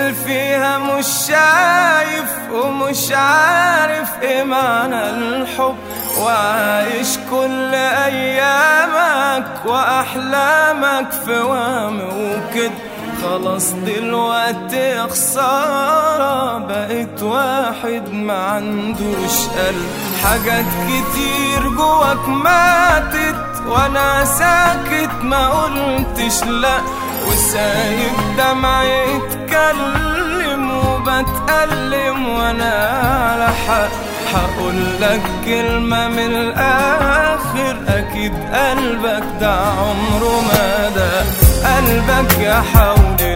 اللي فيها مش شايف ومش عارف ايه معنى الحب وعايش كل ايامك واحلامك في وهم وكده خلاص دلوقتي خسارة بقيت واحد ما عندوش قلب حاجات كتير جواك ماتت وانا ساكت ما قلتش لا وسايب دمعي يتكلم وبتألم وانا على حق هقول لك كلمة من الآخر أكيد قلبك ده عمره ما ده قلبك يا حول